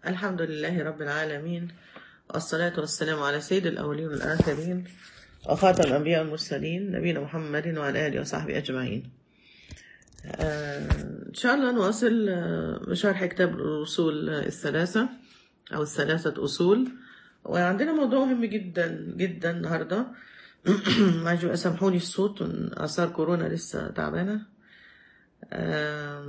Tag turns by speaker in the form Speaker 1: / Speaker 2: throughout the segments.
Speaker 1: الحمد لله رب العالمين والصلاة والسلام على سيد الأولين والآخرين وخاتم الأنبياء والمرسلين نبينا محمد وعلى آله وصحبه أجمعين آه، إن شاء الله نواصل آه، شرح كتاب الأصول الثلاثة أو الثلاثة أصول وعندنا موضوع مهم جدا جدا النهاردة معلش بقى سامحوني الصوت من آثار كورونا لسه تعبانة آه،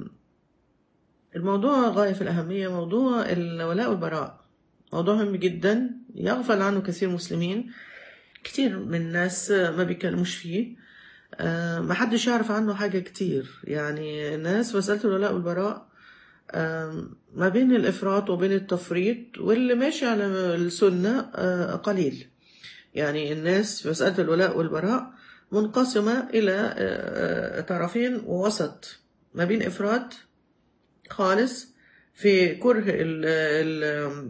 Speaker 1: الموضوع غاية في الأهمية موضوع الولاء والبراء موضوع مهم جدا يغفل عنه كثير مسلمين كتير من الناس ما بيتكلموش فيه آه، ما حدش يعرف عنه حاجة كتير يعني الناس مسألة الولاء والبراء آم، ما بين الإفراط وبين التفريط واللي ماشي على السنة آه، قليل يعني الناس في مسألة الولاء والبراء منقسمة إلى آه، آه، طرفين ووسط ما بين إفراط خالص في كره ال ال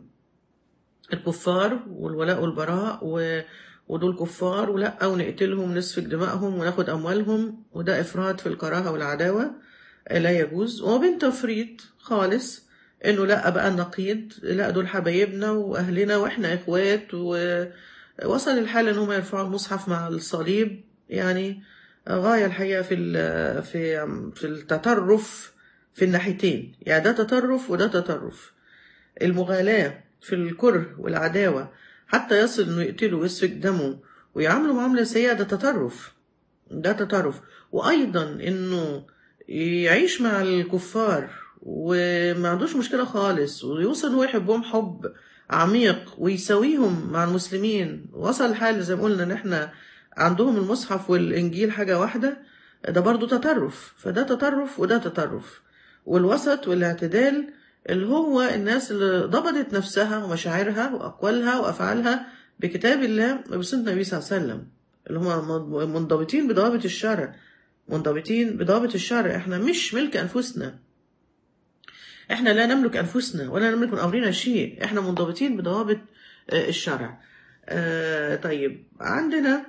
Speaker 1: الكفار والولاء والبراء و ودول كفار ولا ونقتلهم نسفك دمائهم وناخد أموالهم وده إفراط في الكراهة والعداوة لا يجوز وبين تفريط خالص إنه لا بقى النقيض لا دول حبايبنا وأهلنا وإحنا إخوات ووصل الحال إن هم يرفعوا المصحف مع الصليب يعني غاية الحقيقة في ال- في في التطرف في الناحيتين يعني ده تطرف وده تطرف المغالاة في الكره والعداوة حتى يصل انه يقتله ويسفك دمه ويعامله معاملة سيئة ده تطرف ده تطرف وأيضا انه يعيش مع الكفار وما عندوش مشكلة خالص ويوصل هو يحبهم حب عميق ويساويهم مع المسلمين وصل الحال زي ما قلنا ان احنا عندهم المصحف والانجيل حاجة واحدة ده برضو تطرف فده تطرف وده تطرف والوسط والاعتدال اللي هو الناس اللي ضبطت نفسها ومشاعرها وأقوالها وأفعالها بكتاب الله وبسنة النبي صلى الله عليه وسلم اللي هم منضبطين بضوابط الشرع منضبطين بضوابط الشرع احنا مش ملك أنفسنا احنا لا نملك أنفسنا ولا نملك من أمرنا شيء احنا منضبطين بضوابط آه، الشرع آه، طيب عندنا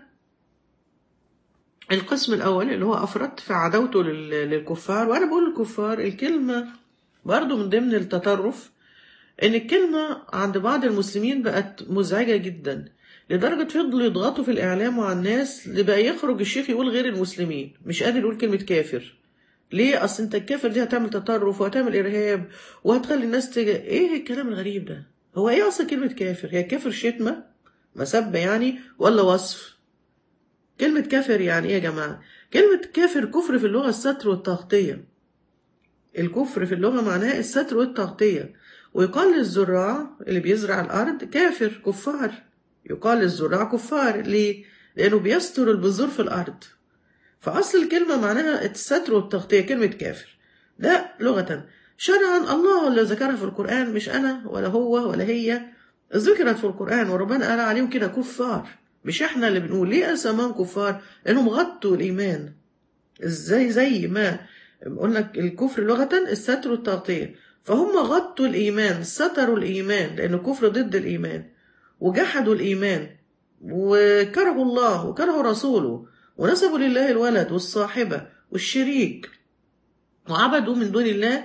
Speaker 1: القسم الأول اللي هو أفرط في عداوته لل- للكفار وأنا بقول الكفار الكلمة برضو من ضمن التطرف إن الكلمة عند بعض المسلمين بقت مزعجة جدا لدرجة فضلوا يضغطوا في الإعلام وعلى الناس اللي بقى يخرج الشيخ يقول غير المسلمين مش قادر يقول كلمة كافر ليه أصل أنت الكافر دي هتعمل تطرف وهتعمل إرهاب وهتخلي الناس تج... إيه الكلام الغريب ده هو إيه أصلا كلمة كافر هي كافر شتمة مسبة يعني ولا وصف كلمة كافر يعني إيه يا جماعة كلمة كافر كفر في اللغة الستر والتغطية الكفر في اللغة معناه الستر والتغطية ويقال للزراع اللي بيزرع الأرض كافر كفار يقال للزراع كفار ليه؟ لأنه بيستر البذور في الأرض فأصل الكلمة معناها الستر والتغطية كلمة كافر ده لغة شرعا الله اللي ذكرها في القرآن مش أنا ولا هو ولا هي ذكرت في القرآن وربنا قال عليهم كده كفار مش احنا اللي بنقول ليه أسمان كفار لأنهم غطوا الإيمان ازاي زي ما قلنا الكفر لغة الستر والتغطية فهم غطوا الإيمان ستروا الإيمان لأن الكفر ضد الإيمان وجحدوا الإيمان وكرهوا الله وكرهوا رسوله ونسبوا لله الولد والصاحبة والشريك وعبدوا من دون الله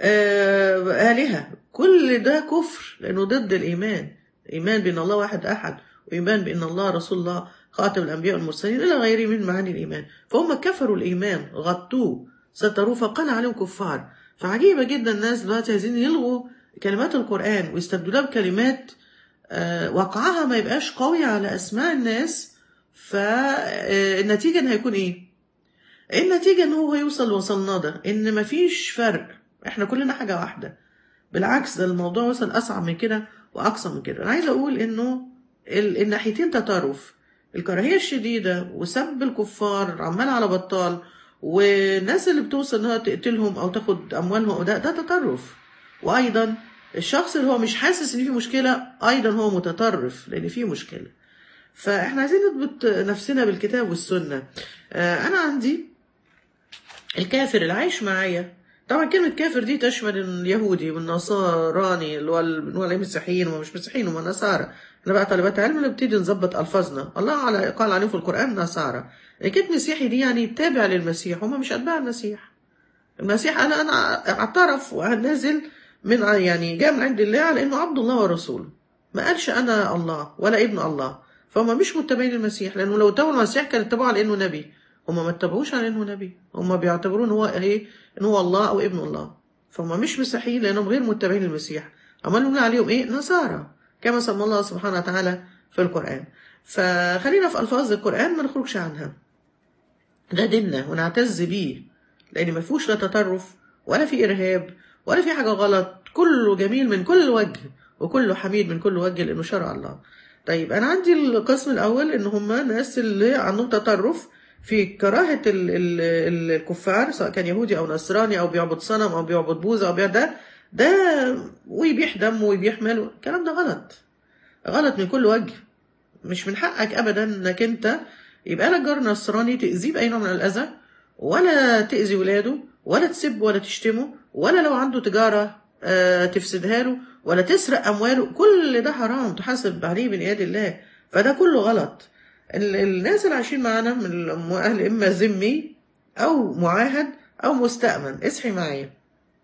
Speaker 1: آه، آلهة كل ده كفر لأنه ضد الإيمان إيمان بأن الله واحد أحد وإيمان بأن الله رسول الله خاتم الأنبياء والمرسلين إلى غيره من معاني الإيمان فهم كفروا الإيمان غطوه ستروه فقال عليهم كفار فعجيبة جدا الناس دلوقتي عايزين يلغوا كلمات القرآن ويستبدلوها بكلمات آه، وقعها ما يبقاش قوي على أسماء الناس فالنتيجة إن هيكون إيه؟ النتيجة إن هو يوصل وصلنا ده إن مفيش فرق إحنا كلنا حاجة واحدة بالعكس ده الموضوع وصل أصعب من كده وأقصى من كده أنا عايزة أقول إنه ال- الناحيتين تطرف الكراهية الشديدة وسب الكفار عمال على بطال والناس اللي بتوصل انها تقتلهم او تاخد اموالهم ده ده تطرف وايضا الشخص اللي هو مش حاسس ان في مشكلة ايضا هو متطرف لان في مشكلة فاحنا عايزين نضبط نفسنا بالكتاب والسنة آه، انا عندي الكافر اللي عايش معايا طبعا كلمة كافر دي تشمل اليهودي والنصراني اللي هو ال- بنقول عليه مسيحيين وما مش مسيحيين وما نصارى احنا بقى طالبات علم نبتدي نظبط الفاظنا الله على قال عليهم في القرآن نصارى كلمة مسيحي دي يعني تابع للمسيح هما مش أتباع المسيح المسيح أنا أنا اعترف وأنا نازل من ع- يعني جاء من عند الله على انه عبد الله ورسوله ما قالش انا الله ولا ابن الله فهم مش متبعين المسيح لانه لو اتبعوا المسيح كانوا اتبعوا على انه نبي هم ما اتبعوش على انه نبي هم بيعتبرون هو ايه ان هو الله او ابن الله فهم مش مسيحيين لانهم غير متبعين المسيح اما نقول عليهم ايه نصارى كما سمى الله سبحانه وتعالى في القران فخلينا في الفاظ القران ما نخرجش عنها ده ديننا ونعتز بيه لان ما فيهوش لا تطرف ولا في ارهاب ولا في حاجه غلط كله جميل من كل وجه وكله حميد من كل وجه لانه شرع الله طيب انا عندي القسم الاول ان هم ناس اللي عندهم تطرف في كراهه ال ال ال الكفار سواء كان يهودي او نصراني او بيعبد صنم او بيعبد بوذا او بيعبد ده ده ويبيح دم ويبيح مال الكلام ده غلط غلط من كل وجه مش من حقك ابدا انك انت يبقى لك جار نصراني تاذيه باي نوع من الاذى ولا تاذي ولاده ولا تسب ولا تشتمه ولا لو عنده تجاره آه، تفسدها له ولا تسرق امواله كل ده حرام تحاسب عليه من يد الله فده كله غلط ال- الناس اللي عايشين معانا من الم- اهل اما ذمي او معاهد او مستأمن اصحي معايا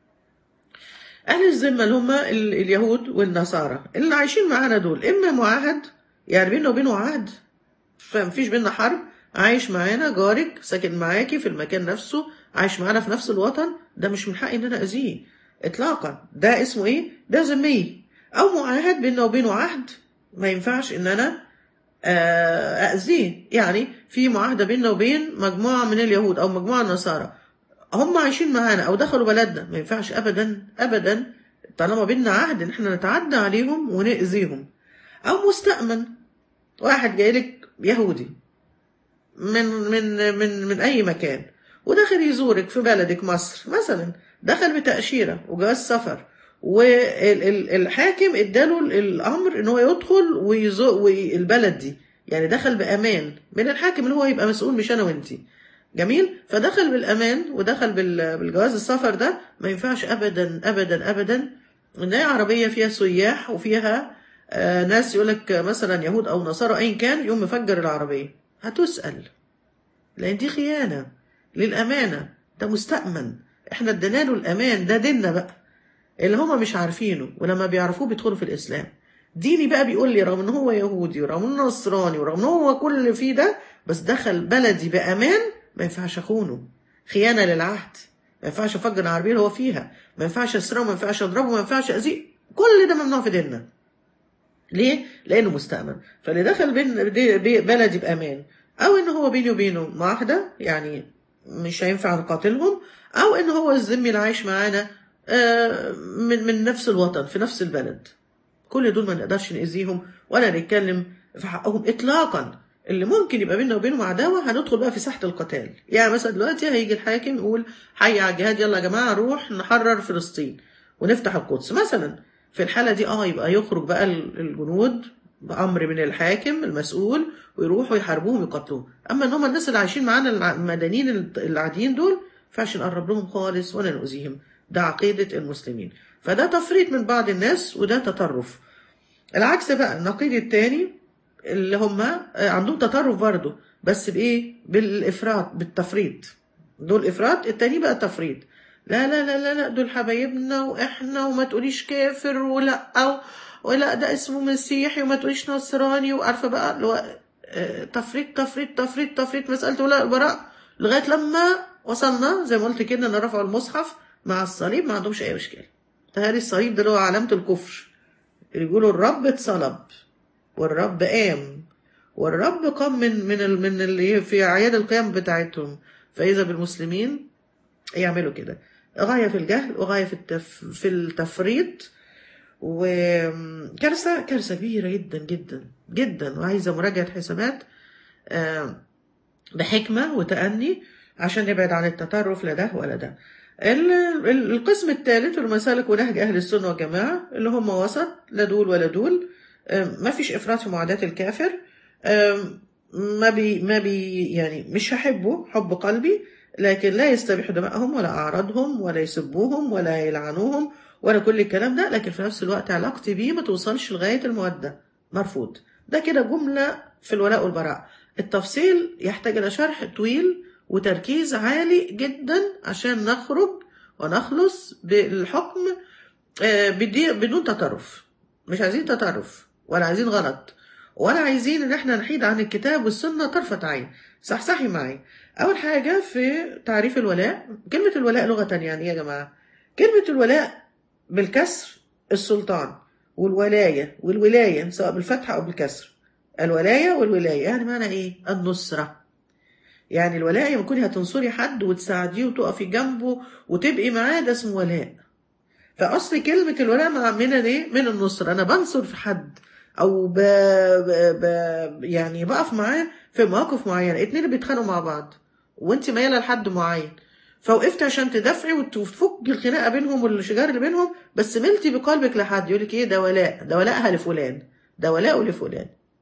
Speaker 1: اهل الذمه اللي هم ال- اليهود والنصارى اللي عايشين معانا دول اما معاهد يعني بيننا وبينه عهد فمفيش بينا حرب عايش معانا جارك ساكن معاكي في المكان نفسه عايش معانا في نفس الوطن ده مش من حقي ان انا اذيه اطلاقا ده اسمه ايه ده ذمي او معاهد بيننا وبينه عهد ما ينفعش ان انا آه، اذيه يعني في معاهده بيننا وبين مجموعه من اليهود او مجموعه من النصارى هم عايشين معانا او دخلوا بلدنا ما ينفعش ابدا ابدا طالما بيننا عهد ان احنا نتعدى عليهم ونأذيهم او مستأمن واحد جاي لك يهودي من من من من اي مكان وداخل يزورك في بلدك مصر مثلا دخل بتأشيرة وجواز سفر والحاكم اداله الامر ان هو يدخل ويزور البلد دي يعني دخل بامان من الحاكم اللي هو يبقى مسؤول مش انا وانتي جميل فدخل بالامان ودخل بال- بالجواز السفر ده ما ينفعش ابدا ابدا ابدا ان هي عربيه فيها سياح وفيها آه ناس يقول لك مثلا يهود او نصارى ايا كان يقوم مفجر العربيه هتسال لان دي خيانه للامانه ده مستأمن احنا ادينا له الامان ده ديننا بقى اللي هما مش عارفينه ولما بيعرفوه بيدخلوا في الاسلام ديني بقى بيقول لي رغم ان هو يهودي ورغم انه نصراني ورغم ان هو كل اللي فيه ده بس دخل بلدي بامان ما ينفعش اخونه خيانه للعهد ما ينفعش افجر العربيه اللي هو فيها ما ينفعش اسرقه ما ينفعش اضربه ما ينفعش اذيه كل ده ممنوع في ديننا ليه؟ لانه مستأمن فاللي دخل بين بي- بي- بلدي بامان او ان هو بيني وبينه معاهده يعني مش هينفع نقاتلهم او ان هو الذمي اللي عايش معانا آه، من من نفس الوطن في نفس البلد كل دول ما نقدرش نأذيهم ولا نتكلم في حقهم اطلاقا اللي ممكن يبقى بيننا وبينهم عداوه هندخل بقى في ساحه القتال يعني مثلا دلوقتي هيجي الحاكم يقول حي على الجهاد يلا يا جماعه نروح نحرر فلسطين ونفتح القدس مثلا في الحاله دي اه يبقى يخرج بقى ال- الجنود بامر من الحاكم المسؤول ويروحوا يحاربوهم ويقتلوهم اما ان هم الناس اللي عايشين معانا الع- المدنيين العاديين دول ما ينفعش نقرب لهم خالص ولا نؤذيهم ده عقيده المسلمين فده تفريط من بعض الناس وده تطرف العكس بقى النقيض التاني اللي هم عندهم تطرف برضه بس بايه بالافراط بالتفريط دول افراط التاني بقى تفريط لا لا لا لا لا دول حبايبنا واحنا وما تقوليش كافر ولا او ولا ده اسمه مسيحي وما تقوليش نصراني وعارفه بقى اللي هو آه، تفريط تفريط تفريط تفريط مساله ولاء البراء لغايه لما وصلنا زي ما قلت كده ان رفعوا المصحف مع الصليب ما عندهمش اي مشكله تهالي الصليب ده اللي هو علامه الكفر يقولوا الرب اتصلب والرب قام والرب قام من من ال- من اللي في اعياد القيام بتاعتهم فاذا بالمسلمين يعملوا كده غايه في الجهل وغايه في التف في التفريط وكارثه كارثه كبيره جدا جدا جدا وعايزه مراجعه حسابات آه، بحكمه وتأني عشان نبعد عن التطرف لا ده ولا ده ال- ال- القسم الثالث في المسالك ونهج اهل السنه والجماعه اللي هم وسط لا دول ولا دول ما فيش افراط في معاداه الكافر آم، ما بي ما بي يعني مش هحبه حب قلبي لكن لا يستبيح دمائهم ولا اعراضهم ولا يسبوهم ولا يلعنوهم ولا كل الكلام ده لكن في نفس الوقت علاقتي بيه ما توصلش لغايه الموده مرفوض ده كده جمله في الولاء والبراء التفصيل يحتاج الى شرح طويل وتركيز عالي جدا عشان نخرج ونخلص بالحكم آه، بدي بدون تطرف مش عايزين تطرف ولا عايزين غلط ولا عايزين ان احنا نحيد عن الكتاب والسنه طرفه عين صحصحي معي اول حاجه في تعريف الولاء كلمه الولاء لغه يعني إيه يا جماعه كلمه الولاء بالكسر السلطان والولايه والولايه سواء بالفتحه او بالكسر الولايه والولايه يعني معنى ايه النصره يعني الولاء لما تكوني هتنصري حد وتساعديه وتقفي جنبه وتبقي معاه ده اسمه ولاء فاصل كلمه الولاء مع من ايه من النصر انا بنصر في حد او ب... ب... ب... يعني بقف معاه في مواقف معينه اتنين بيتخانقوا مع بعض وانت مايله لحد معين فوقفت عشان تدافعي وت- وتفك الخناقه بينهم والشجار اللي بينهم بس ملتي بقلبك لحد يقول لك ايه ده ولاء ده ولاءها لفلان ده ولاء لفلان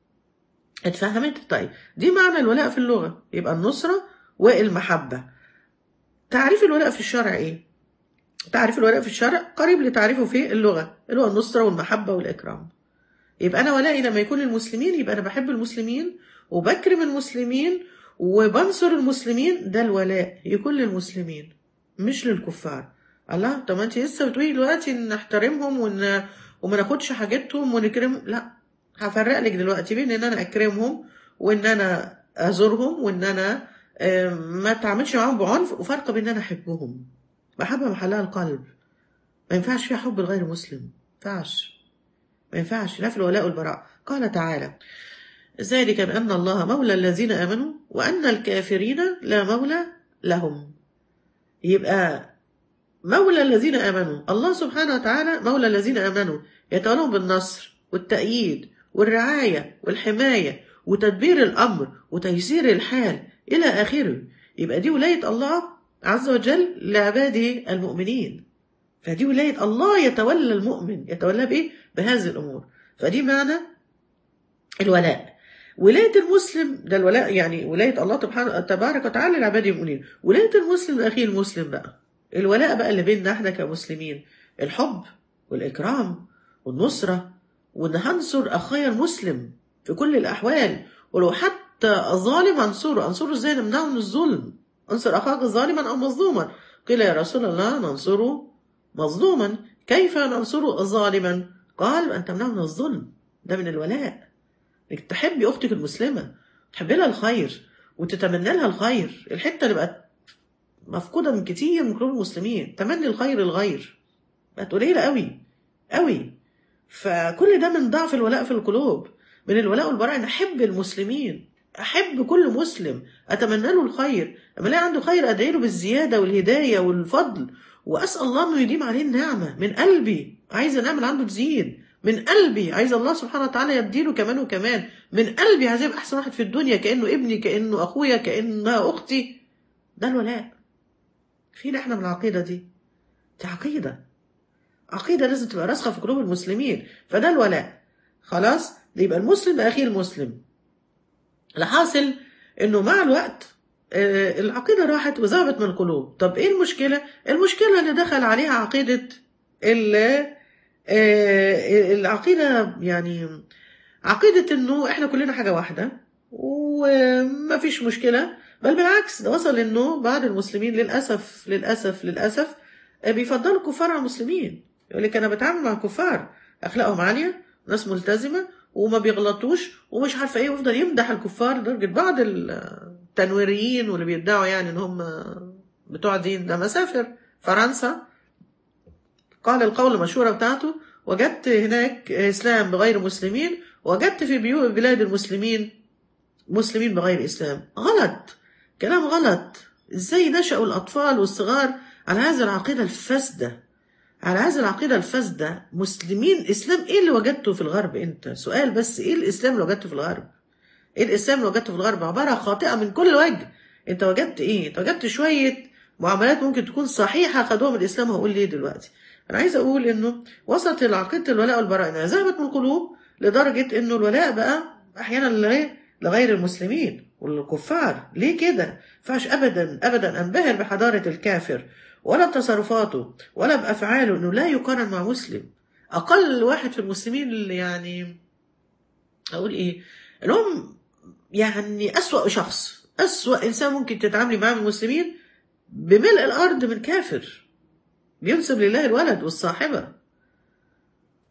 Speaker 1: اتفهمت طيب دي معنى الولاء في اللغه يبقى النصره والمحبه تعريف الولاء في الشرع ايه تعريف الولاء في الشرع قريب لتعريفه في اللغه اللي هو النصره والمحبه والاكرام يبقى انا ولائي لما يكون المسلمين يبقى انا بحب المسلمين وبكرم المسلمين وبنصر المسلمين ده الولاء يكون للمسلمين مش للكفار الله طب ما انت لسه بتقولي دلوقتي ان نحترمهم وان وما ناخدش حاجتهم ونكرم لا هفرق لك دلوقتي بين ان انا اكرمهم وان انا ازورهم وان انا آه، ما اتعاملش معاهم بعنف وفرق بين ان انا احبهم محبه محلها القلب ما ينفعش فيها حب الغير مسلم ما ينفعش ما ينفعش لا في الولاء والبراء قال تعالى ذلك بأن الله مولى الذين آمنوا وأن الكافرين لا مولى لهم يبقى مولى الذين آمنوا الله سبحانه وتعالى مولى الذين آمنوا يتولون بالنصر والتأييد والرعاية والحماية وتدبير الأمر وتيسير الحال إلى آخره يبقى دي ولاية الله عز وجل لعباده المؤمنين فدي ولاية الله يتولى المؤمن يتولى بإيه؟ بهذه الأمور فدي معنى الولاء ولاية المسلم ده الولاء يعني ولاية الله سبحانه تبارك وتعالى لعباده المؤمنين ولاية المسلم لأخيه المسلم بقى الولاء بقى اللي بيننا احنا كمسلمين الحب والإكرام والنصرة وإن هنصر أخايا المسلم في كل الأحوال ولو حتى ظالم أنصره أنصره إزاي نمنعه من الظلم أنصر أخاك ظالما أو مظلوما قيل يا رسول الله ننصره مظلوما كيف ننصره ظالما قال أن تمنعه من الظلم ده من الولاء انك تحبي اختك المسلمه تحبي لها الخير وتتمنى لها الخير الحته اللي بقت مفقوده من كتير من قلوب المسلمين تمني الخير للغير بقت قليله قوي قوي فكل ده من ضعف الولاء في القلوب من الولاء والبراء ان احب المسلمين احب كل مسلم اتمنى له الخير لما الاقي عنده خير ادعي له بالزياده والهدايه والفضل واسال الله انه يديم عليه النعمه من قلبي عايزه نعمه عنده تزيد من قلبي عايز الله سبحانه وتعالى يديله كمان وكمان من قلبي عايز يبقى احسن واحد في الدنيا كانه ابني كانه اخويا كانها اختي ده الولاء فينا احنا من العقيده دي دي عقيده عقيده لازم تبقى راسخه في قلوب المسلمين فده الولاء خلاص ده يبقى المسلم اخيه المسلم الحاصل انه مع الوقت آه، العقيده راحت وذهبت من القلوب طب ايه المشكله المشكله اللي دخل عليها عقيده ال- آه، العقيده يعني عقيده انه احنا كلنا حاجه واحده وما فيش مشكله بل بالعكس ده وصل انه بعض المسلمين للاسف للاسف للاسف آه، بيفضلوا الكفار على المسلمين يقول لك انا بتعامل مع كفار اخلاقهم عاليه ناس ملتزمه وما بيغلطوش ومش عارفه ايه ويفضل يمدح الكفار لدرجه بعض التنويريين واللي بيدعوا يعني ان هم بتوع دين ده مسافر فرنسا قال القول المشهورة بتاعته وجدت هناك إسلام بغير مسلمين وجدت في بيو- بلاد المسلمين مسلمين بغير إسلام غلط كلام غلط إزاي نشأوا الأطفال والصغار على هذه العقيدة الفاسدة على هذه العقيدة الفاسدة مسلمين إسلام إيه اللي وجدته في الغرب أنت سؤال بس إيه الإسلام اللي وجدته في الغرب إيه الإسلام اللي وجدته في الغرب عبارة خاطئة من كل وجه أنت وجدت إيه أنت وجدت شوية معاملات ممكن تكون صحيحة خدوها من الإسلام هقول ليه دلوقتي أنا عايز أقول إنه وصلت العقيدة الولاء والبراء إنها ذهبت من القلوب لدرجة إنه الولاء بقى أحيانا لغير لغير المسلمين والكفار ليه كده؟ ما ينفعش أبدا أبدا أنبهر بحضارة الكافر ولا بتصرفاته ولا بأفعاله إنه لا يقارن مع مسلم أقل واحد في المسلمين اللي يعني أقول إيه؟ اللي هم يعني أسوأ شخص أسوأ إنسان ممكن تتعاملي معاه من المسلمين بملء الأرض من كافر بينسب لله الولد والصاحبة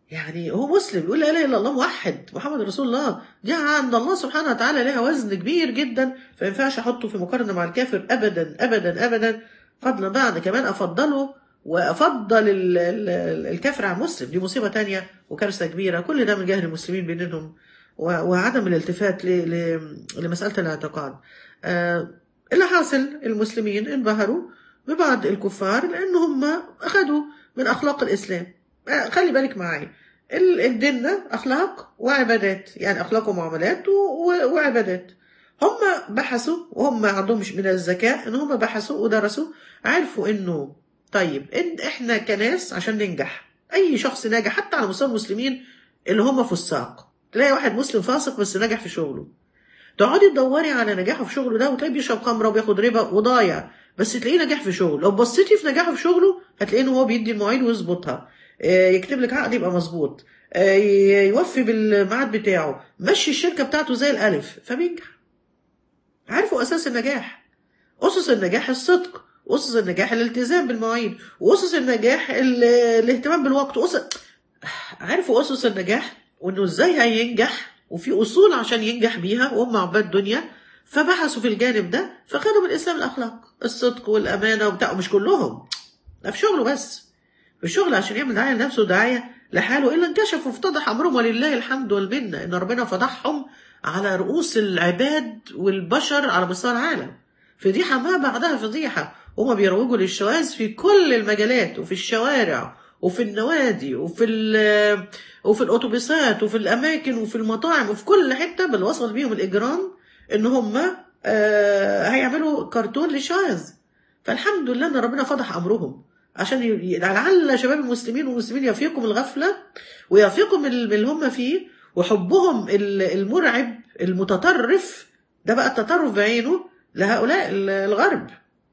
Speaker 1: يعني هو مسلم يقول لا اله الا الله موحد محمد رسول الله دي عند الله سبحانه وتعالى لها وزن كبير جدا فما ينفعش احطه في مقارنه مع الكافر ابدا ابدا ابدا فضلا بعد كمان افضله وافضل ال- ال- الكافر عن المسلم دي مصيبه تانية وكارثه كبيره كل ده من جهل المسلمين بينهم و- وعدم الالتفات ل- ل- لمساله الاعتقاد آه، اللي حاصل المسلمين انبهروا ببعض الكفار لان هم اخذوا من اخلاق الاسلام آه، خلي بالك معايا ال- الدين ده اخلاق وعبادات يعني اخلاق ومعاملات و- و- وعبادات هم بحثوا وهم عندهم مش من الذكاء ان هم بحثوا ودرسوا عرفوا انه طيب إن احنا كناس عشان ننجح اي شخص ناجح حتى على مستوى المسلمين اللي هم فساق تلاقي واحد مسلم فاسق بس ناجح في شغله تقعدي تدوري على نجاحه في شغله ده وتلاقيه بيشرب خمره وبياخد ربا وضايع بس تلاقيه نجاح في شغله لو بصيتي في نجاحه في شغله هتلاقيه ان هو بيدي المواعيد ويظبطها آه، يكتب لك عقد يبقى مظبوط آه، يوفي بالميعاد بتاعه مشي الشركه بتاعته زي الالف فبينجح عارفوا اساس النجاح اسس النجاح الصدق اسس النجاح الالتزام بالمواعيد واسس النجاح ال- الاهتمام بالوقت أسس... عارفوا اسس النجاح وانه ازاي هينجح وفي اصول عشان ينجح بيها وهم عباد دنيا فبحثوا في الجانب ده فخدوا من الاسلام الاخلاق الصدق والامانه وبتاع مش كلهم ده في شغله بس في الشغل عشان يعمل دعايه لنفسه ودعايه لحاله الا انكشف وافتضح امرهم ولله الحمد والمنه ان ربنا فضحهم على رؤوس العباد والبشر على مستوى العالم فضيحه ما بعدها فضيحه هما بيروجوا للشواذ في كل المجالات وفي الشوارع وفي النوادي وفي ال- وفي الاتوبيسات وفي الاماكن وفي المطاعم وفي كل حته بل وصل بيهم الاجرام ان هم آه هيعملوا كرتون للشواذ فالحمد لله ان ربنا فضح امرهم عشان ي- ي- لعل شباب المسلمين والمسلمين يفيقوا من الغفله ويفيقوا من ال- من اللي هم فيه وحبهم ال- المرعب المتطرف ده بقى التطرف بعينه لهؤلاء ال- الغرب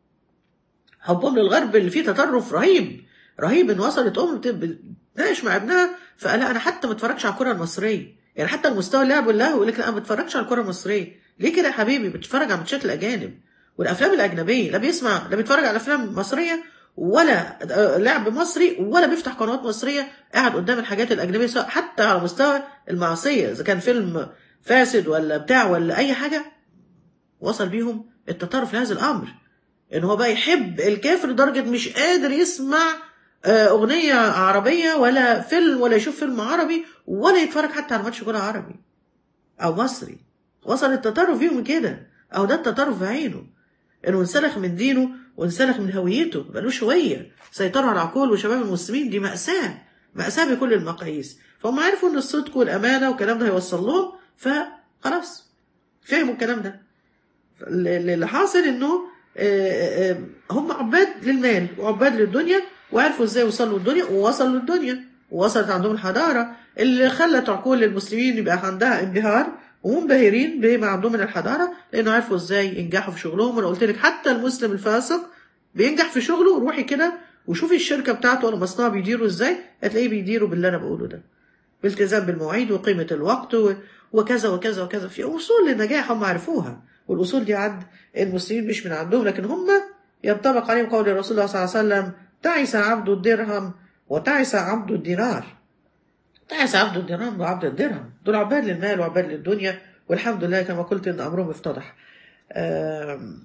Speaker 1: حبهم للغرب اللي فيه تطرف رهيب رهيب ان وصلت ام بت- بتناقش مع ابنها فقال لها انا حتى ما اتفرجش على الكره المصريه يعني حتى المستوى اللعب واللهو يقول لك لا انا ما بتفرجش على الكره المصريه ليه كده يا حبيبي بتتفرج على ماتشات الاجانب والافلام الاجنبيه لا بيسمع لا بيتفرج على افلام مصريه ولا آه، لعب مصري ولا بيفتح قنوات مصريه قاعد قدام الحاجات الاجنبيه سواء حتى على مستوى المعصيه اذا كان فيلم فاسد ولا بتاع ولا اي حاجه وصل بيهم التطرف لهذا الامر ان هو بقى يحب الكافر لدرجه مش قادر يسمع آه، اغنيه عربيه ولا فيلم ولا يشوف فيلم عربي ولا يتفرج حتى على ماتش كوره عربي او مصري وصل التطرف فيهم كده او ده التطرف بعينه انه انسلخ من دينه وانسلخ من هويته ملوش هويه سيطروا على عقول وشباب المسلمين دي ماساه ماساه بكل المقاييس فهم عرفوا ان الصدق والامانه والكلام ده هيوصل لهم فخلاص فهموا الكلام ده اللي اللي حاصل انه آه، آه، هم عباد للمال وعباد للدنيا وعرفوا ازاي يوصلوا للدنيا ووصلوا للدنيا ووصلت عندهم الحضاره اللي خلت عقول المسلمين يبقى عندها انبهار ومنبهرين بما عندهم من الحضاره لانه عرفوا ازاي ينجحوا في شغلهم وانا قلت لك حتى المسلم الفاسق بينجح في شغله روحي كده وشوفي الشركه بتاعته ولا مصنعه بيديره ازاي هتلاقيه بيديره باللي انا بقوله ده بالتزام بالمواعيد وقيمه الوقت و- وكذا وكذا وكذا في اصول للنجاح هم عرفوها والاصول دي عند المسلمين مش من عندهم لكن هم ينطبق عليهم قول الرسول الله صلى الله عليه وسلم تعس عبد الدرهم وتعس عبد الدينار تعس عبد الدرهم وعبد الدرهم دول عباد للمال وعباد للدنيا والحمد لله كما قلت ان امرهم افتضح آم،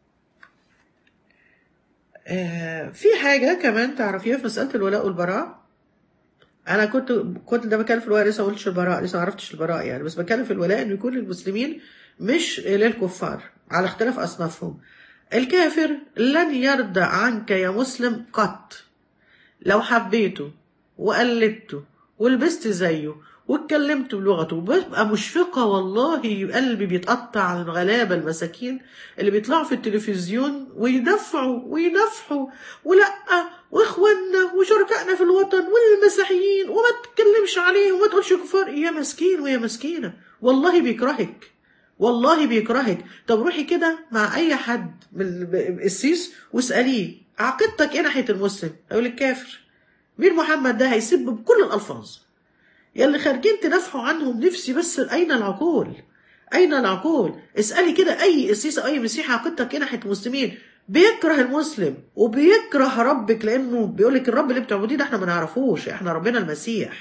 Speaker 1: آه، في حاجة كمان تعرفيها في مسألة الولاء والبراء أنا كنت كنت ده بتكلم في الولاء لسه ما قلتش البراء لسه ما عرفتش البراء يعني بس بتكلم في الولاء إنه يكون للمسلمين مش للكفار على اختلاف أصنافهم الكافر لن يرضى عنك يا مسلم قط لو حبيته وقلدته ولبست زيه واتكلمت بلغته ببقى مشفقة والله قلبي بيتقطع على الغلابة المساكين اللي بيطلعوا في التلفزيون ويدفعوا وينفحوا ولا واخواننا وشركائنا في الوطن والمسيحيين وما تتكلمش عليهم وما تقولش كفار يا مسكين ويا مسكينة والله بيكرهك والله بيكرهك طب روحي كده مع اي حد من ال- السيس واساليه عقيدتك ايه ناحيه المسلم هيقول لك كافر مين محمد ده هيسب بكل الالفاظ يلي خارجين تدافعوا عنهم نفسي بس اين العقول اين العقول اسالي كده اي قسيس او اي مسيحي عقيدتك ايه ناحيه المسلمين بيكره المسلم وبيكره ربك لانه بيقول لك الرب اللي بتعبديه ده احنا ما نعرفوش احنا ربنا المسيح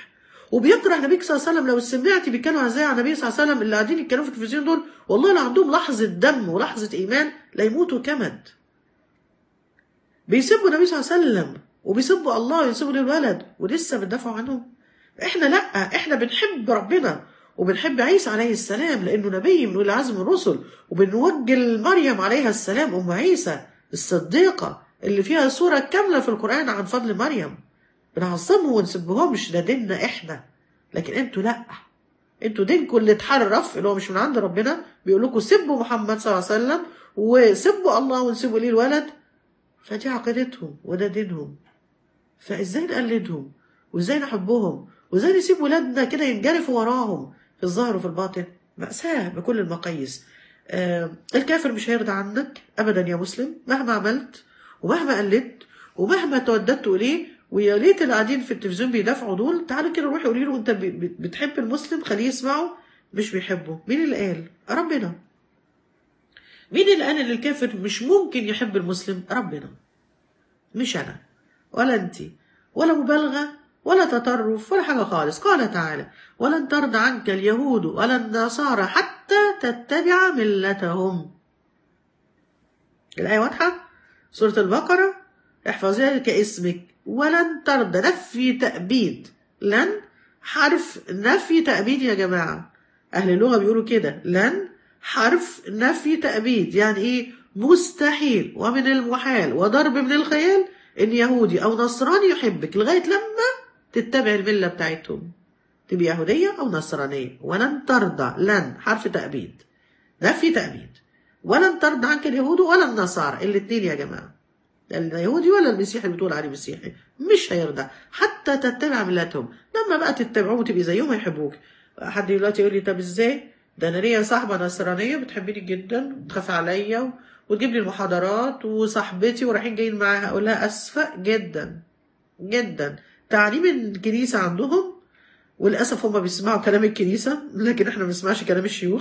Speaker 1: وبيكره النبي صلى الله عليه وسلم لو سمعتي بيتكلموا ازاي عن النبي صلى الله عليه وسلم اللي قاعدين يتكلموا في التلفزيون دول والله لا عندهم لحظه دم ولحظه ايمان لا يموتوا كمد بيسبوا النبي صلى الله عليه وسلم وبيسبوا الله ويسبوا للولد ولسه بتدافعوا عنهم احنا لا احنا بنحب ربنا وبنحب عيسى عليه السلام لانه نبي من اولي العزم من الرسل وبنوجه مريم عليها السلام ام عيسى الصديقه اللي فيها سوره كامله في القران عن فضل مريم بنعظمهم ونسبهمش ده ديننا احنا لكن انتوا لا انتوا دينكم اللي اتحرف اللي هو مش من عند ربنا بيقول لكم سبوا محمد صلى الله عليه وسلم وسبوا الله ونسبوا ليه الولد فدي عقيدتهم وده دينهم فازاي نقلدهم وازاي نحبهم وازاي نسيب ولادنا كده ينجرفوا وراهم في الظاهر وفي الباطن مأساة بكل المقاييس آه الكافر مش هيرضى عنك ابدا يا مسلم مهما عملت ومهما قلدت ومهما توددت اليه ويا ريت اللي قاعدين في التلفزيون بيدافعوا دول تعالوا كده روحي قولي له انت بتحب المسلم خليه يسمعه مش بيحبه مين اللي قال ربنا مين اللي قال ان الكافر مش ممكن يحب المسلم ربنا مش انا ولا انت ولا مبالغه ولا تطرف ولا حاجه خالص قال تعالى ولن ترضى عنك اليهود ولا النصارى حتى تتبع ملتهم الايه واضحه سوره البقره احفظيها كاسمك ولن ترضى نفي تأبيد لن حرف نفي تأبيد يا جماعة أهل اللغة بيقولوا كده لن حرف نفي تأبيد يعني إيه مستحيل ومن المحال وضرب من الخيال إن يهودي أو نصراني يحبك لغاية لما تتبع الملة بتاعتهم تبقى يهودية أو نصرانية ولن ترضى لن حرف تأبيد نفي تأبيد ولن ترضى عنك اليهود ولا النصارى الاثنين يا جماعة اليهودي ولا المسيحي اللي بتقول عليه مسيحي مش هيرضى حتى تتبع ملتهم لما بقى تتبعوه وتبقي زيهم هيحبوك حد دلوقتي يقول لي طب ازاي ده انا ليا صاحبه نصرانيه بتحبني جدا وتخاف عليا وتجيب لي المحاضرات وصاحبتي ورايحين جايين معاها اقول لها اسفه جدا جدا تعليم الكنيسه عندهم وللاسف هم بيسمعوا كلام الكنيسه لكن احنا ما بنسمعش كلام الشيوخ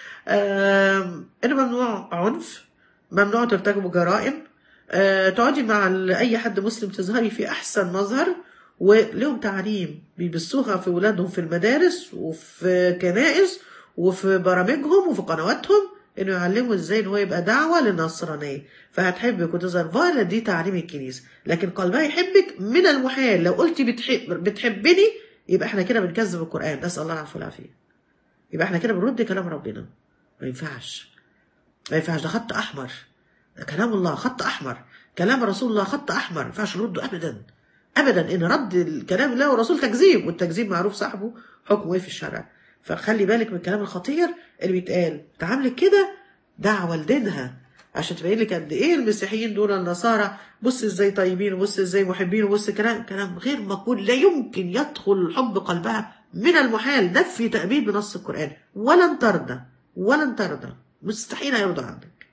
Speaker 1: ان ممنوع عنف ممنوع ترتكبوا جرائم أه تقعدي مع اي حد مسلم تظهري في احسن مظهر ولهم تعليم بيبثوها في ولادهم في المدارس وفي كنائس وفي برامجهم وفي قنواتهم انه يعلموا ازاي ان هو يبقى دعوه للنصرانيه فهتحبك وتظهر فعلا دي تعليم الكنيسه لكن قلبها يحبك من المحال لو قلتي بتحب بتحبني يبقى احنا كده بنكذب القران نسال الله العفو والعافيه يبقى احنا كده بنرد كلام ربنا ما ينفعش ما ينفعش ده خط احمر ده كلام الله خط احمر كلام رسول الله خط احمر ما ينفعش نرده ابدا ابدا ان رد الكلام الله والرسول تكذيب والتكذيب معروف صاحبه حكمه ايه في الشرع فخلي بالك من الكلام الخطير اللي بيتقال تعاملك كده دعوه لدينها عشان تبين لك قد ايه المسيحيين دول النصارى بص ازاي طيبين وبص ازاي محبين وبص كلام كلام غير مقبول لا يمكن يدخل الحب قلبها من المحال نفي تأبيد بنص القرآن ولن ترضى ولن ترضى مستحيل هيرضى عنك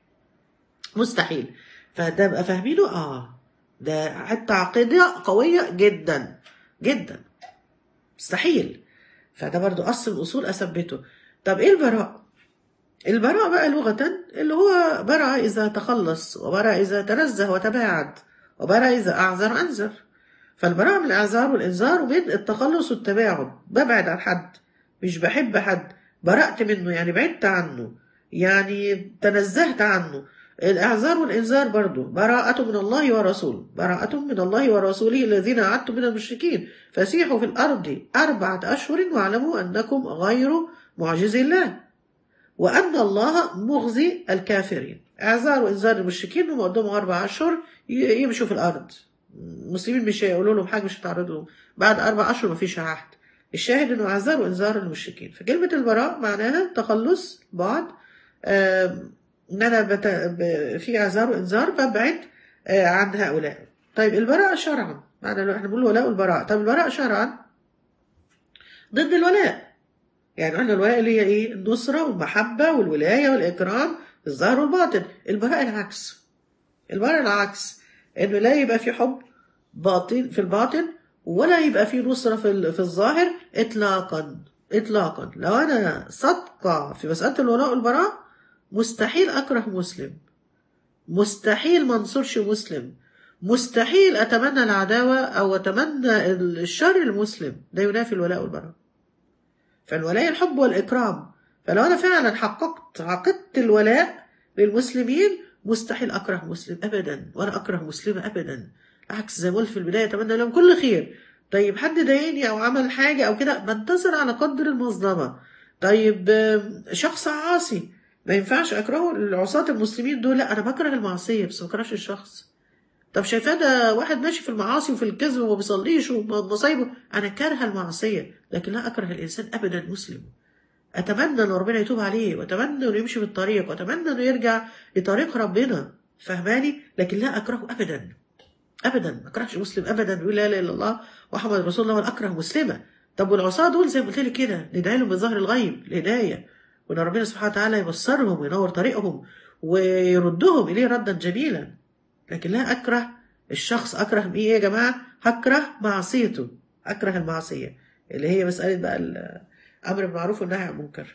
Speaker 1: مستحيل فده بقى فاهمينه اه ده حتى عقيدة قوية جدا جدا مستحيل فده برضو أصل الأصول أثبته طب إيه البراء؟ البراء بقى لغة اللي هو برأ إذا تخلص وبرأ إذا تنزه وتباعد وبرأ إذا أعذر أنذر فالبراءة من الإعذار والإنذار وبين التخلص والتباعد ببعد عن حد مش بحب حد برأت منه يعني بعدت عنه يعني تنزهت عنه الإعذار والإنذار برضو براءة من الله ورسوله براءة من الله ورسوله الذين أعدتم من المشركين فسيحوا في الأرض أربعة أشهر واعلموا أنكم غير معجز الله وأن الله مغزي الكافرين إعذار وإنذار المشركين هم قدامهم أربع أشهر يمشوا في الأرض المسلمين مش هيقولوا لهم حاجة مش هتعرضوا لهم بعد أربع أشهر مفيش عهد الشاهد إنه إعذار وإنذار المشركين فكلمة البراء معناها تخلص بعد ان انا بت... ب... في اعذار وانذار ببعد عن هؤلاء طيب البراءة شرعا معنى احنا بنقول الولاء والبراء طب البراءة شرعا ضد الولاء يعني احنا الولاء اللي هي ايه النصرة والمحبة والولاية والإكرام الظاهر والباطن البراءة العكس البراءة العكس انه لا يبقى في حب باطن في الباطن ولا يبقى في نصرة في, في الظاهر اطلاقا اطلاقا لو انا صادقة في مسألة الولاء والبراء مستحيل أكره مسلم مستحيل ما انصرش مسلم مستحيل أتمنى العداوة أو أتمنى الشر المسلم ده ينافي الولاء والبراء فالولاء الحب والإكرام فلو أنا فعلا حققت عقدت الولاء للمسلمين مستحيل أكره مسلم أبدا ولا أكره مسلمة أبدا عكس زي ما قلت في البداية أتمنى لهم كل خير طيب حد ضايقني أو عمل حاجة أو كده بنتصر على قدر المظلمة طيب آم، شخص عاصي ما ينفعش أكرهه العصاة المسلمين دول لا أنا بكره المعصية بس ما بكرهش الشخص طب شايفاه ده واحد ماشي في المعاصي وفي الكذب وما بيصليش ومصايبه انا كارهه المعصيه لكن لا اكره الانسان ابدا مسلم اتمنى ان ربنا يتوب عليه واتمنى انه يمشي بالطريق واتمنى انه يرجع لطريق ربنا فهماني لكن لا اكرهه ابدا ابدا ما اكرهش مسلم ابدا يقول لا اله الا الله محمد رسول الله ولا اكره مسلمه طب والعصاه دول زي ما قلت لك كده ندعي لهم بظهر الغيب الهدايه وان ربنا سبحانه وتعالى يبصرهم وينور طريقهم ويردهم اليه ردا جميلا لكن لا اكره الشخص اكره ايه يا جماعه هكره معصيته اكره المعصيه اللي هي مساله بقى الامر بالمعروف والنهي عن المنكر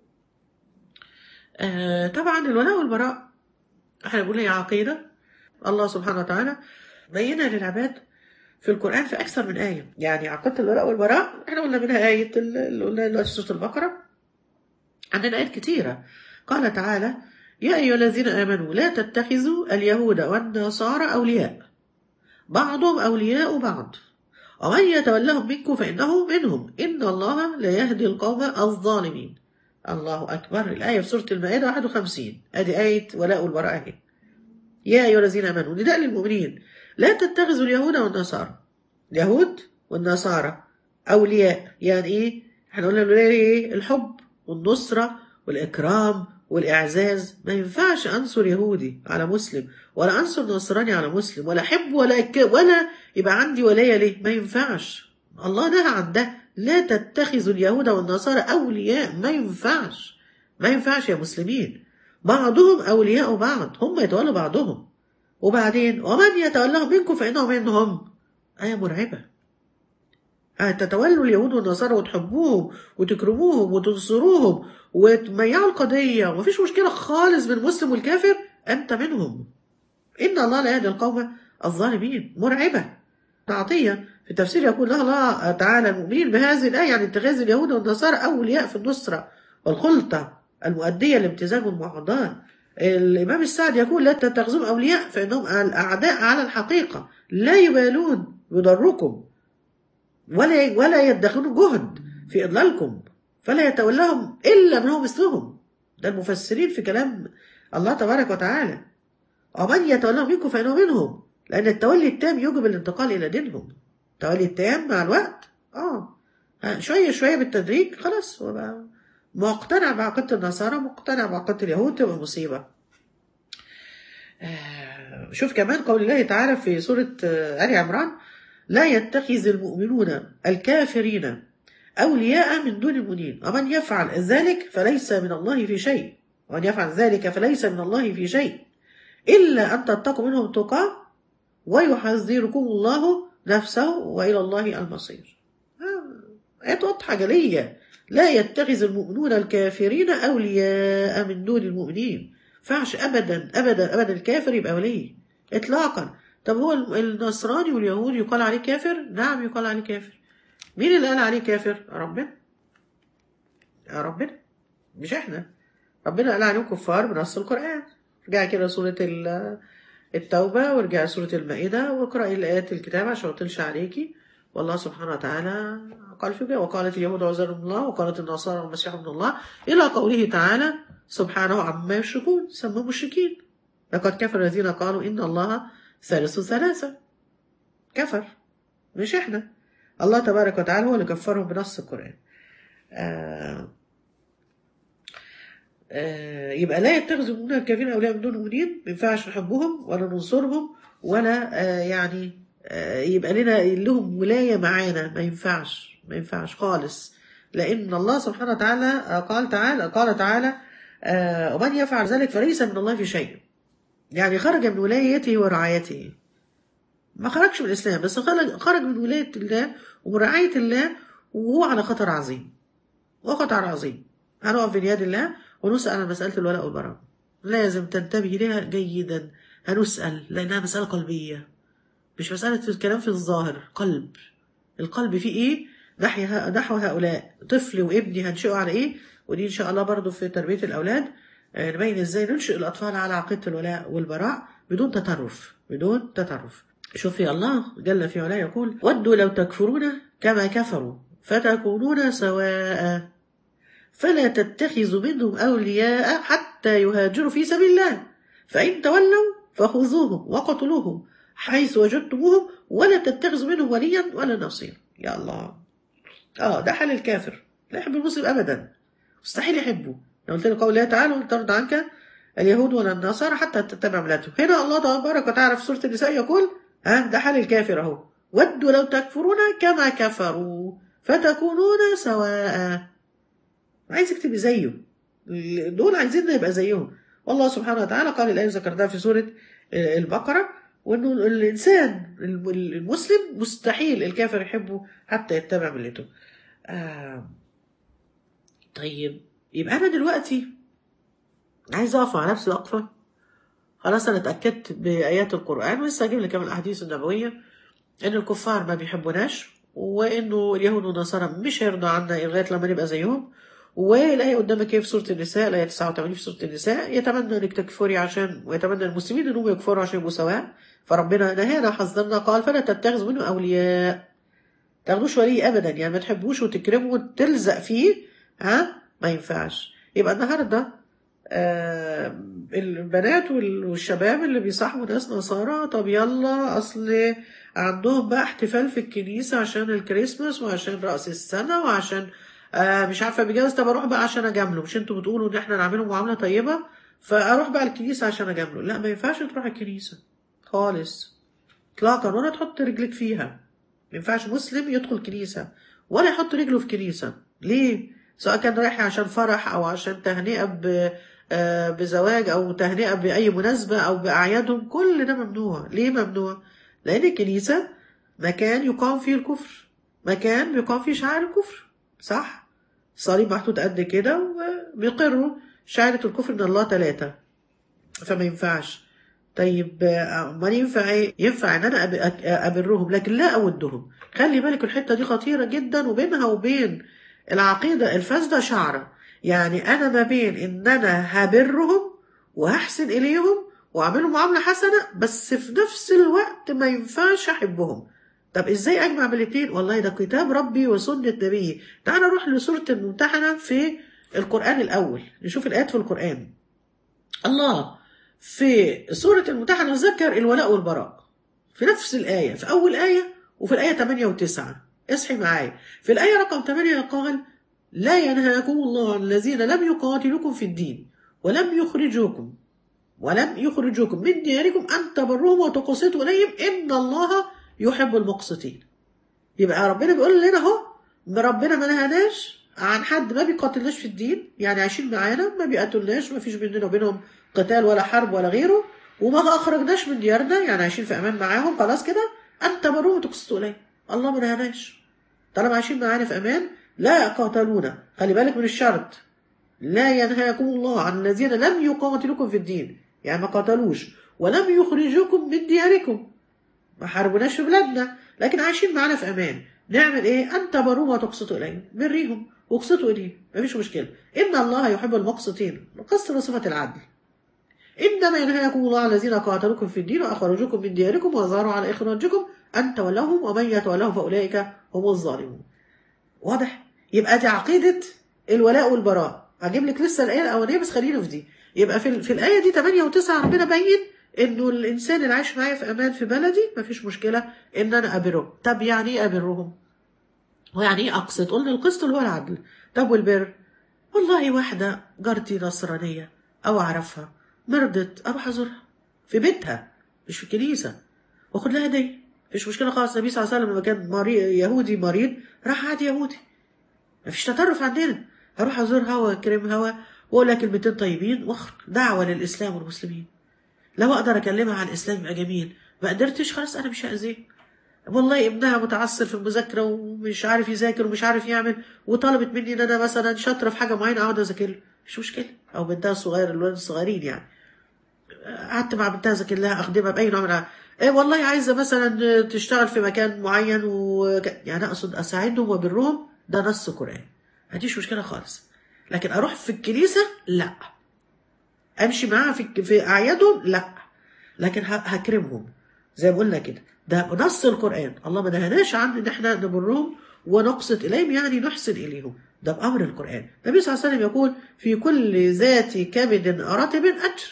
Speaker 1: آه طبعا الولاء والبراء احنا بنقول هي عقيده الله سبحانه وتعالى بينها للعباد في القرآن في أكثر من آية يعني عقيدة الولاء والبراء احنا قلنا منها آية اللي قلنا اللي في سورة البقرة عندنا آيات كتيرة قال تعالى يا أيها الذين آمنوا لا تتخذوا اليهود والنصارى أولياء بعضهم أولياء بعض ومن يتولهم منكم فإنه منهم إن الله لا يهدي القوم الظالمين الله أكبر الآية في سورة المائدة 51 أدي آية ولاء والبراء أهي يا أيها الذين آمنوا نداء للمؤمنين لا تتخذوا اليهود والنصارى اليهود والنصارى أولياء يعني إيه؟ احنا قلنا الولاية إيه؟ الحب والنصرة والإكرام والإعزاز ما ينفعش أنصر يهودي على مسلم ولا أنصر نصراني على مسلم ولا أحب ولا أك... ولا يبقى عندي ولاية ليه ما ينفعش الله نهى عن ده لا تتخذوا اليهود والنصارى أولياء ما ينفعش ما ينفعش يا مسلمين بعضهم أولياء بعض هم يتولوا بعضهم وبعدين ومن يتولهم منكم فإنه منهم آية مرعبة آه تتولوا اليهود والنصارى وتحبوهم وتكرموهم وتنصروهم وتميعوا القضية ومفيش مشكلة خالص بين المسلم والكافر أنت منهم إن الله لا يهدي القوم الظالمين مرعبة عطية في التفسير يقول لها الله تعالى المؤمنين بهذه الآية عن اتخاذ اليهود والنصارى أولياء في النصرة والخلطة المؤدية لامتزاج المعضات الإمام السعد يقول لا تتخذون أولياء فإنهم الأعداء على الحقيقة لا يبالون بضركم ولا ولا يدخلون جهد في إضلالكم فلا يتولاهم إلا من هو مثلهم ده المفسرين في كلام الله تبارك وتعالى ومن يتولاهم منكم فإنه منهم لأن التولي التام يوجب الانتقال إلى دينهم التولي التام مع الوقت اه شوية شوية بالتدريج خلاص وبقى مقتنع بعقيدة النصارى مقتنع بعقيدة اليهود تبقى مصيبة شوف كمان قول الله تعالى في سورة آل عمران لا يتخذ المؤمنون الكافرين أولياء من دون المؤمنين ومن يفعل ذلك فليس من الله في شيء ومن يفعل ذلك فليس من الله في شيء إلا أن تتقوا منهم تقى ويحذركم الله نفسه وإلى الله المصير آيات واضحة جلية لا يتخذ المؤمنون الكافرين أولياء من دون المؤمنين فعش أبدا أبدا أبدا الكافر يبقى ولي إطلاقا طب هو النصراني واليهود يقال عليه كافر نعم يقال عليه كافر مين اللي قال عليه كافر ربنا يا ربنا مش احنا ربنا قال عليهم كفار بنص القرآن رجع كده سورة التوبة ورجع سورة المائدة واقرأي الآيات الكتاب عشان ما تلش عليكي والله سبحانه وتعالى قال في وقالت اليهود عزير من الله وقالت النصارى المسيح ابن الله إلى قوله تعالى سبحانه عما يشركون سموا مشركين لقد كفر الذين قالوا إن الله ثالث ثلاثة كفر مش إحنا الله تبارك وتعالى هو اللي كفرهم بنص القرآن آه آه يبقى لا يتخذوا من الكافرين أولياء من دون المؤمنين ما ينفعش نحبهم ولا ننصرهم ولا آه يعني يبقى لنا لهم ولاية معانا ما ينفعش ما ينفعش خالص لأن الله سبحانه وتعالى قال تعالى قال تعالى ومن يفعل ذلك فليس من الله في شيء يعني خرج من ولايته ورعايته ما خرجش من الإسلام بس خرج من ولاية الله ومن رعاية الله وهو على خطر عظيم وخطر عظيم هنقف بين يد الله ونسأل عن مسألة الولاء والبراء لازم تنتبه لها جيدا هنسأل لأنها مسألة قلبية مش مسألة الكلام في الظاهر قلب القلب فيه ايه نحو ه- نحو هؤلاء طفل وابني هنشئه على ايه ودي ان شاء الله برضو في تربية الاولاد آه، نبين ازاي ننشئ الاطفال على عقيدة الولاء والبراء بدون تطرف بدون تطرف شوفي الله جل في علاه يقول ودوا لو تكفرون كما كفروا فتكونون سواء فلا تتخذوا منهم أولياء حتى يهاجروا في سبيل الله فإن تولوا فخذوهم وقتلوهم حيث وجدتموهم ولا تتخذوا منهم وليا ولا نصيرا يا الله اه ده حال الكافر لا يحب المسلم ابدا مستحيل يحبه لو قلت له قول الله تعالى وان ترضى عنك اليهود ولا النصارى حتى تتبع ملتهم هنا الله تبارك وتعالى في سوره النساء يقول ها ده حال الكافر اهو ودوا لو تكفرون كما كفروا فتكونون سواء عايزك تبقى زيه دول عايزين نبقى زيهم والله سبحانه وتعالى قال الآية ذكرتها في سورة البقرة وإنه الإنسان المسلم مستحيل الكافر يحبه حتى يتبع ملته آه طيب يبقى أنا دلوقتي عايز أقف مع نفسي وقفة خلاص أنا اتأكدت بآيات القرآن ولسه هجيب لك كمان الأحاديث النبوية إن الكفار ما بيحبوناش وإنه اليهود والنصارى مش هيرضوا عنا لغاية لما نبقى زيهم والآية قدامك ايه في سورة النساء الآية 89 في سورة النساء يتمنى انك تكفري عشان ويتمنى المسلمين انهم يكفروا عشان يبقوا سواء فربنا نهانا حذرنا قال فلا تتخذوا منه أولياء تاخدوش ولي أبدا يعني ما تحبوش وتكرموا وتلزق فيه ها ما ينفعش يبقى النهارده آه البنات والشباب اللي بيصاحبوا ناس نصارى طب يلا اصل عندهم بقى احتفال في الكنيسة عشان الكريسماس وعشان رأس السنة وعشان آه مش عارفه بيجوز طب اروح بقى عشان اجامله مش انتوا بتقولوا ان احنا نعمله معامله طيبه فاروح بقى الكنيسه عشان اجامله لا ما ينفعش تروح الكنيسه خالص اطلاقا ولا تحط رجلك فيها ما ينفعش مسلم يدخل كنيسه ولا يحط رجله في كنيسه ليه سواء كان رايح عشان فرح او عشان تهنئه ب آه بزواج او تهنئه باي مناسبه او باعيادهم كل ده ممنوع ليه ممنوع لان الكنيسه مكان يقام فيه الكفر مكان بيقام فيه شعائر الكفر صح صليب محطوط قد كده وبيقروا شهادة الكفر ان الله ثلاثة فما ينفعش طيب ما ينفع ايه ينفع ان انا ابرهم لكن لا اودهم خلي بالك الحته دي خطيره جدا وبينها وبين العقيده الفاسده شعره يعني انا ما بين ان انا هبرهم وهحسن اليهم واعملهم معامله حسنه بس في نفس الوقت ما ينفعش احبهم طب ازاي اجمع بين الاثنين والله ده كتاب ربي وسنه نبيه تعال نروح لسوره الممتحنه في القران الاول نشوف الايات في القران الله في سوره الممتحنه ذكر الولاء والبراء في نفس الايه في اول ايه وفي الايه 8 و9 اصحي معايا في الايه رقم 8 قال لا ينهاكم الله عن الذين لم يقاتلوكم في الدين ولم يخرجوكم ولم يخرجوكم من دياركم ان تبروهم وتقسطوا اليهم ان الله يحب المقسطين يبقى ربنا بيقول لنا اهو ربنا ما نهاناش عن حد ما بيقاتلناش في الدين يعني عايشين معانا ما بيقاتلناش ما فيش بيننا وبينهم قتال ولا حرب ولا غيره وما اخرجناش من ديارنا يعني عايشين في امان معاهم خلاص كده انت بروه وتقسطوا اليه الله ما نهاناش طالما عايشين معانا في امان لا قاتلونا خلي بالك من الشرط لا ينهاكم الله عن الذين لم يقاتلوكم في الدين يعني ما قاتلوش ولم يخرجوكم من دياركم ما حاربوناش في بلادنا لكن عايشين معانا في امان نعمل ايه ان تبروا وتقسطوا اليهم بريهم واقسطوا اليهم مفيش مشكله ان الله يحب المقسطين القسط صفه العدل انما ينهاكم الله عن الذين قاتلوكم في الدين واخرجوكم من دياركم وظهروا على اخراجكم ان تولوهم ومن يتولهم فاولئك هم الظالمون واضح يبقى دي عقيده الولاء والبراء هجيب لك لسه الايه الاولانيه بس خلينا في دي يبقى في, في الايه دي 8 و9 ربنا بين انه الانسان اللي عايش معايا في امان في بلدي مفيش مشكله ان انا ابرهم طب يعني ايه ابرهم ويعني ايه اقسط قلنا القسط اللي هو العدل طب والبر والله واحده جارتي نصرانيه او اعرفها مرضت اروح ازورها في بيتها مش في الكنيسه واخد لها هديه مفيش مشكله خالص النبي صلى الله عليه وسلم لما كان مريض يهودي مريض راح عادي يهودي مفيش تطرف عندنا هروح ازورها واكرمها واقول لها كلمتين طيبين واخرج دعوه للاسلام والمسلمين لو اقدر اكلمها عن الاسلام يبقى جميل ما قدرتش خلاص انا مش هاذيه والله ابنها متعثر في المذاكره ومش عارف يذاكر ومش عارف يعمل وطلبت مني ان انا مثلا شاطره في حاجه معينه اقعد اذاكر له مش مشكله او بنتها الصغير الولاد الصغيرين يعني قعدت مع بنتها ذاكر لها اخدمها باي نوع من الأنواع. ايه والله عايزه مثلا تشتغل في مكان معين و يعني اقصد اساعدهم وبرهم ده نص قران ما عنديش مشكله خالص لكن اروح في الكنيسه لا امشي معاها في في اعيادهم لا لكن ه- هكرمهم زي ما قلنا كده ده نص القران الله ما نهاناش عن ان احنا نبرهم ونقسط اليهم يعني نحسن اليهم ده بامر القران النبي صلى الله عليه وسلم يقول في كل ذات كبد رطب اجر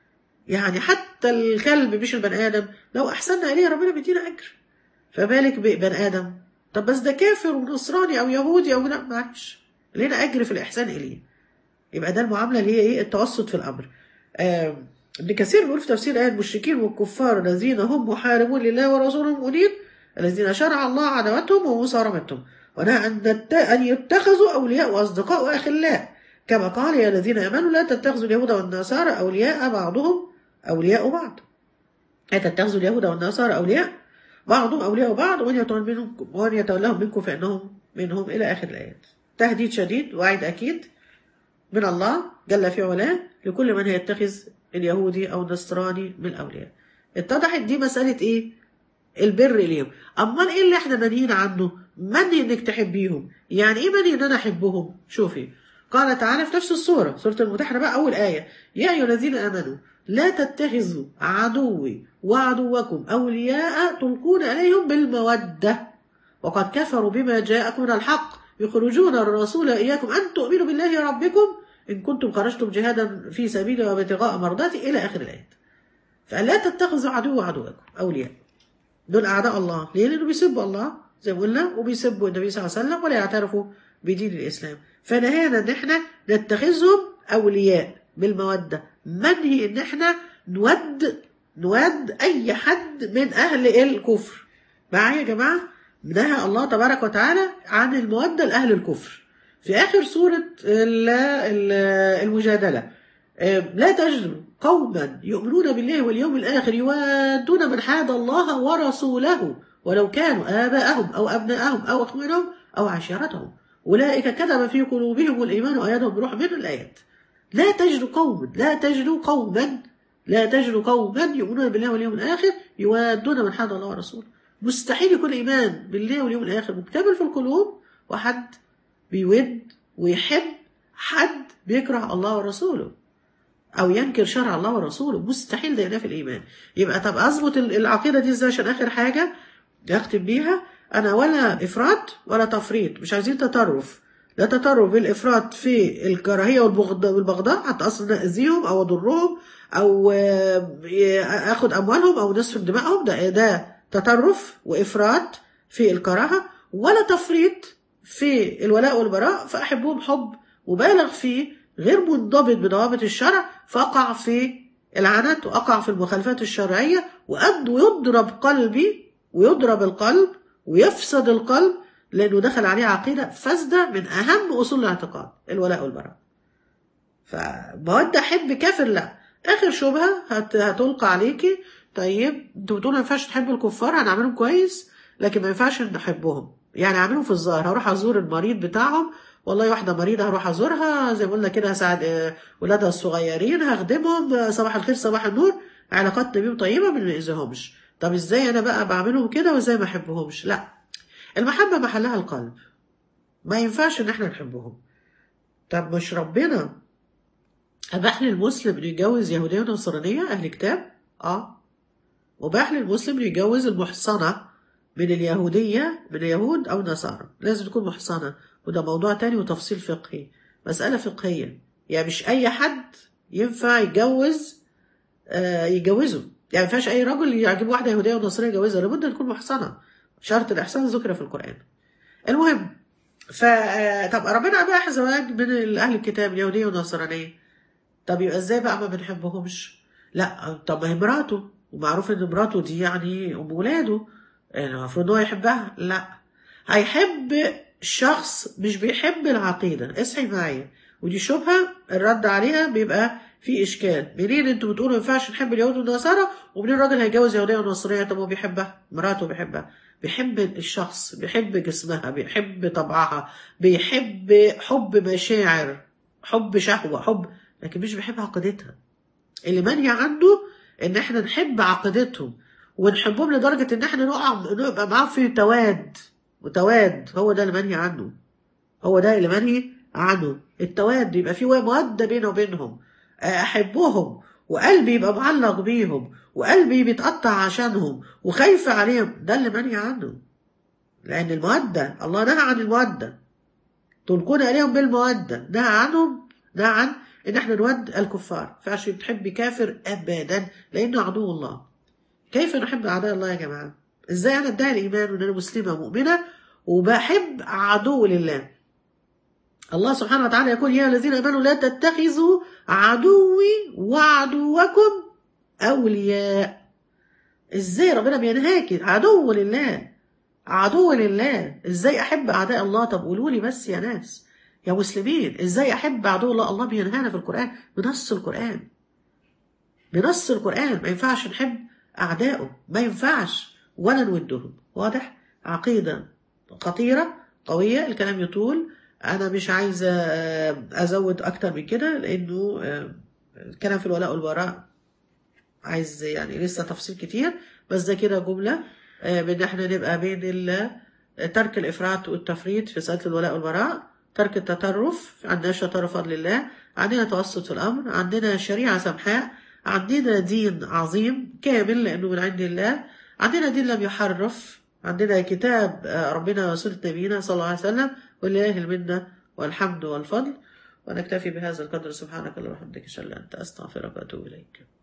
Speaker 1: يعني حتى الكلب مش البني ادم لو احسننا اليه ربنا بيدينا اجر فبالك ببني ادم طب بس ده كافر ونصراني او يهودي او لا معلش لينا اجر في الاحسان اليه يبقى ده المعامله اللي هي ايه التوسط في الامر آم، ابن كثير بيقول في تفسير آية المشركين والكفار الذين هم محاربون لله ورسوله المؤمنين الذين شرع الله عداوتهم ومصارمتهم ونهى أن نت- أن يتخذوا أولياء وأصدقاء وأخلاء كما قال يا الذين آمنوا لا تتخذوا اليهود والنصارى أولياء بعضهم أولياء بعض لا تتخذوا اليهود والنصارى أولياء بعضهم أولياء بعض ومن يتولى منهم ومن يتولهم منكم فإنهم منهم إلى آخر الآيات تهديد شديد وعيد أكيد من الله جل في علاه لكل من يتخذ اليهودي أو النصراني من الأولياء اتضحت دي مسألة إيه؟ البر ليهم أمال إيه اللي إحنا منهيين عنه؟ منهي إنك تحبيهم يعني إيه منهي إن أنا أحبهم؟ شوفي قال تعالى في نفس السورة سورة المتحنة بقى أول آية يا أيها الذين آمنوا لا تتخذوا عدوي وعدوكم أولياء تلقون إليهم بالمودة وقد كفروا بما جاءكم من الحق يخرجون الرسول إياكم أن تؤمنوا بالله ربكم إن كنتم خرجتم جهادا في سبيله وابتغاء مرضاتي إلى آخر الآيات فلا تتخذوا عدو وعدوكم أولياء دول أعداء الله ليه؟ لأنه بيسبوا الله زي ما قلنا وبيسبوا النبي صلى الله عليه وسلم ولا يعترفوا بدين الإسلام فنهانا إن إحنا نتخذهم أولياء بالمودة منهي إن إحنا نود نود أي حد من أهل الكفر معايا يا جماعة نهى الله تبارك وتعالى عن المودة لأهل الكفر في آخر سورة ال- ال- المجادلة آه، لا تجد قوما يؤمنون بالله واليوم الآخر يوادون من حاد الله ورسوله ولو كانوا آباءهم أو أبناءهم أو أخوانهم أو عشيرتهم أولئك كتب في قلوبهم الإيمان وأيدهم بروح من الآيات لا تجد قوما لا تجد قوما لا تجد قوما يؤمنون بالله واليوم الآخر يوادون من حاد الله ورسوله مستحيل يكون إيمان بالله واليوم الآخر مكتمل في القلوب وحد بيود ويحب حد بيكره الله ورسوله او ينكر شرع الله ورسوله مستحيل ده ينافي الايمان يبقى طب اظبط ال- العقيده دي ازاي عشان اخر حاجه اختم بيها انا ولا افراط ولا تفريط مش عايزين تطرف لا تطرف بالافراط في الكراهيه والبغض- والبغضاء حتى اصلا اذيهم او اضرهم او آه، اخد اموالهم او نسفك دمائهم ده ده تطرف وافراط في الكراهه ولا تفريط في الولاء والبراء فاحبهم حب مبالغ فيه غير منضبط بضوابط الشرع فأقع في العنت وأقع في المخالفات الشرعية وأد ويضرب قلبي ويضرب القلب ويفسد القلب لأنه دخل عليه عقيدة فاسدة من أهم أصول الاعتقاد الولاء والبراء فمودة أحب كافر لا آخر شبهة هت... هتلقى عليكي طيب انتوا بتقولوا ما ينفعش تحب الكفار هنعملهم كويس لكن ما ينفعش نحبهم يعني اعملهم في الظاهر هروح ازور المريض بتاعهم والله واحدة مريضة هروح أزورها زي ما قلنا كده هساعد آه، ولادها الصغيرين هخدمهم آه، صباح الخير صباح النور علاقاتنا بيهم طيبة ما نأذيهمش طب ازاي أنا بقى بعملهم كده وازاي ما أحبهمش لا المحبة محلها القلب ما ينفعش إن احنا نحبهم طب مش ربنا أباح للمسلم إنه يتجوز يهودية ونصرانية أهل كتاب؟ آه وباح للمسلم إنه يتجوز المحصنة من اليهودية من اليهود أو النصارى لازم تكون محصنة وده موضوع تاني وتفصيل فقهي مسألة فقهية يعني مش أي حد ينفع يتجوز آه يجوزه يعني ما ينفعش أي رجل يعجب واحدة يهودية ونصرية يجوزها لابد أن تكون محصنة شرط الإحسان ذكر في القرآن المهم ف آه، طب ربنا أباح زواج من أهل الكتاب اليهودية والنصرانية طب يبقى ازاي بقى ما بنحبهمش لا طب ما هي مراته ومعروف ان مراته دي يعني ام ولاده يعني المفروض هو يحبها لا هيحب شخص مش بيحب العقيدة اصحي معايا ودي شبهة الرد عليها بيبقى في اشكال منين انتوا بتقولوا ما ينفعش نحب اليهود والنصارى ومنين الراجل هيتجوز يهودية ونصرية طب هو بيحبها مراته بيحبها بيحب الشخص بيحب جسمها بيحب طبعها بيحب حب مشاعر حب شهوة حب لكن مش بيحب عقيدتها اللي منهي عنه ان احنا نحب عقيدتهم ونحبهم لدرجه ان احنا نقع نبقى معاهم في تواد وتواد هو ده اللي منهي عنه هو ده اللي منهي عنه التواد يبقى في موده بينه وبينهم احبهم وقلبي يبقى معلق بيهم وقلبي بيتقطع عشانهم وخايفة عليهم ده اللي منهي عنه لأن المودة الله نهى عن المودة تلقون عليهم بالمودة نهى عنهم نهى عن إن احنا نود الكفار فعش بتحب كافر أبدا لأنه عدو الله كيف نحب أعداء الله يا جماعة إزاي أنا أدعي الإيمان وإن أنا مسلمة مؤمنة وبحب عدو لله الله سبحانه وتعالى يقول يا الذين امنوا لا تتخذوا عدوي وعدوكم اولياء ازاي ربنا بينهاك عدو لله عدو لله ازاي احب اعداء الله طب قولوا لي بس يا ناس يا مسلمين ازاي احب عدو الله الله بينهانا في القران بنص القران بنص القران ما ينفعش نحب اعدائه ما ينفعش ولا نودهم واضح عقيده خطيره قويه الكلام يطول انا مش عايزه ازود اكتر من كده لانه الكلام في الولاء والبراء عايز يعني لسه تفصيل كتير بس ده كده جمله بان احنا نبقى بين ترك الافراط والتفريط في مساله الولاء والبراء ترك التطرف عندنا شطاره فضل الله عندنا توسط في الامر عندنا شريعه سمحاء عندنا دين عظيم كامل لانه من عند الله عندنا دين لم يحرف عندنا كتاب ربنا وسنة نبينا صلى الله عليه وسلم ولله المنة والحمد والفضل ونكتفي بهذا القدر سبحانك اللهم وبحمدك اشهد ان لا اله الا انت استغفرك واتوب اليك